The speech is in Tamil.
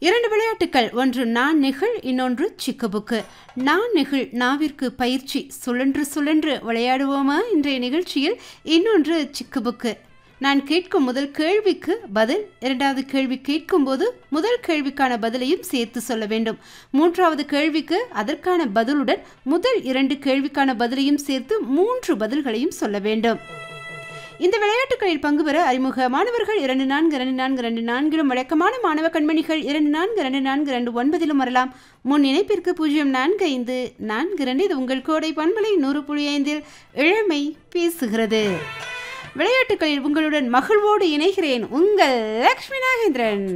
இரண்டு விளையாட்டுகள் ஒன்று நான் நெகிழ் இன்னொன்று சிக்குபுக்கு நான் நெகிழ் நாவிற்கு பயிற்சி சுழன்று சுழன்று விளையாடுவோமா இன்றைய நிகழ்ச்சியில் இன்னொன்று சிக்குபுக்கு நான் கேட்கும் முதல் கேள்விக்கு பதில் இரண்டாவது கேள்வி கேட்கும்போது முதல் கேள்விக்கான பதிலையும் சேர்த்து சொல்ல வேண்டும் மூன்றாவது கேள்விக்கு அதற்கான பதிலுடன் முதல் இரண்டு கேள்விக்கான பதிலையும் சேர்த்து மூன்று பதில்களையும் சொல்ல வேண்டும் இந்த விளையாட்டுகளில் பங்கு பெற அறிமுக மாணவர்கள் இரண்டு நான்கு இரண்டு நான்கு இரண்டு நான்கிலும் வழக்கமான மாணவ கண்மணிகள் இரண்டு நான்கு இரண்டு நான்கு இரண்டு ஒன்பதிலும் வரலாம் முன் இணைப்பிற்கு பூஜ்ஜியம் நான்கு ஐந்து நான்கு இரண்டு இது உங்கள் கோடை பண்பலை நூறு புள்ளி ஐந்தில் இளமை பேசுகிறது விளையாட்டுகளில் உங்களுடன் மகிழ்வோடு இணைகிறேன் உங்கள் லக்ஷ்மி நாகேந்திரன்